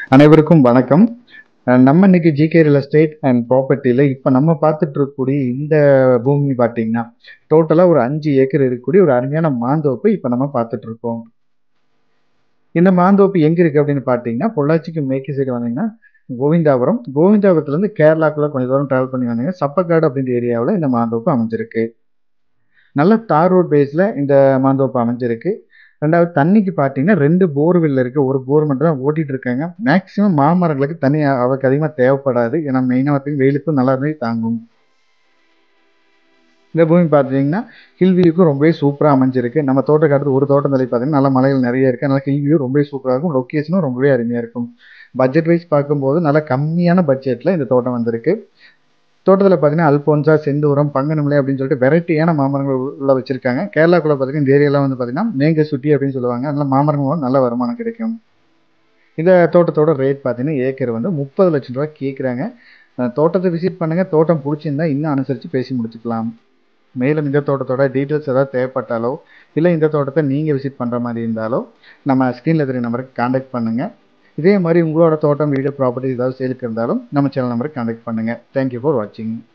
அனைவருக்கும் வணக்கம் அஹ் நம்ம இன்னைக்கு ஜிகே ரியல் எஸ்டேட் அண்ட் ப்ராப்பர்ட்டியில் இப்போ நம்ம பார்த்துட்டு இருக்கக்கூடிய இந்த பூமி பார்த்தீங்கன்னா டோட்டலாக ஒரு அஞ்சு ஏக்கர் இருக்கக்கூடிய ஒரு அருமையான மாந்தோப்பு இப்போ நம்ம பார்த்துட்டு இருக்கோம் இந்த மாந்தோப்பு எங்கே இருக்குது அப்படின்னு பார்த்தீங்கன்னா பொள்ளாச்சிக்கு மேற்கு சைடு வந்தீங்கன்னா கோவிந்தாபுரம் கோவிந்தாபுரத்துலேருந்து கேரளாக்குள்ள கொஞ்சம் தூரம் ட்ராவல் பண்ணி வந்தீங்கன்னா சப்பக்காடு அப்படின்ற ஏரியாவில் இந்த மாந்தோப்பு அமைஞ்சிருக்கு நல்ல தார் ரோட் பேஸில் இந்த மாந்தோப்பு அமைஞ்சிருக்கு ரெண்டாவது தண்ணிக்கு பார்த்தீங்கன்னா ரெண்டு போர்வெல் இருக்குது ஒரு போர் மட்டும் தான் ஓட்டிகிட்டு இருக்காங்க மேக்ஸிமம் மாமரங்களுக்கு தண்ணி அவருக்கு அதிகமாக தேவைப்படாது ஏன்னா மெயினாக பார்த்தீங்கன்னா வெயிலுக்கும் நல்லா இருந்தே தாங்கும் இந்த பூமி பார்த்தீங்கன்னா ஹில் வியூக்கும் ரொம்பவே சூப்பராக அமைஞ்சிருக்கு நம்ம தோட்டக்காட்டு ஒரு தோட்டம் தள்ளி பார்த்தீங்கன்னா நல்ல மலைகள் நிறைய இருக்குது அதனால ஹில் வியூ ரொம்பவே சூப்பராக இருக்கும் லொக்கேஷனும் ரொம்பவே அருமையாக இருக்கும் பட்ஜெட் வைஸ் பார்க்கும்போது நல்ல கம்மியான பட்ஜெட்டில் இந்த தோட்டம் வந்திருக்கு தோட்டத்தில் பார்த்தீங்கன்னா அல்போன்சா செந்தூரம் பங்கனமலை அப்படின்னு சொல்லிட்டு வெரைட்டியான மாமரங்கள் உள்ள வச்சிருக்காங்க கேரளாக்குள்ள பார்த்தீங்கன்னா இந்த ஏரியாலாம் வந்து பார்த்தீங்கன்னா மேங்க சுட்டி அப்படின்னு சொல்லுவாங்க அதனால மாமரங்கள் மூலம் நல்ல வருமானம் கிடைக்கும் இந்த தோட்டத்தோட ரேட் பார்த்தீங்கன்னா ஏக்கர் வந்து முப்பது லட்சம் ரூபாய் கேட்குறாங்க தோட்டத்தை விசிட் பண்ணுங்கள் தோட்டம் பிடிச்சிருந்தா இன்னும் அனுசரித்து பேசி முடிச்சுக்கலாம் மேலும் இந்த தோட்டத்தோட டீட்டெயில்ஸ் ஏதாவது தேவைப்பட்டாலோ இல்லை இந்த தோட்டத்தை நீங்கள் விசிட் பண்ணுற மாதிரி இருந்தாலோ நம்ம ஸ்க்ரீனில் தெரிய நம்பருக்கு காண்டாக்ட் பண்ணுங்கள் இதே மாதிரி உங்களோட தோட்டம் வீடு ப்ராப்பர்ட்டி ஏதாவது சேலுக்கு இருந்தாலும் நம்ம சேனல் நம்பருக்கு காண்டாக்ட் பண்ணுங்கள் தேங்க்யூ ஃபார் வாட்சிங்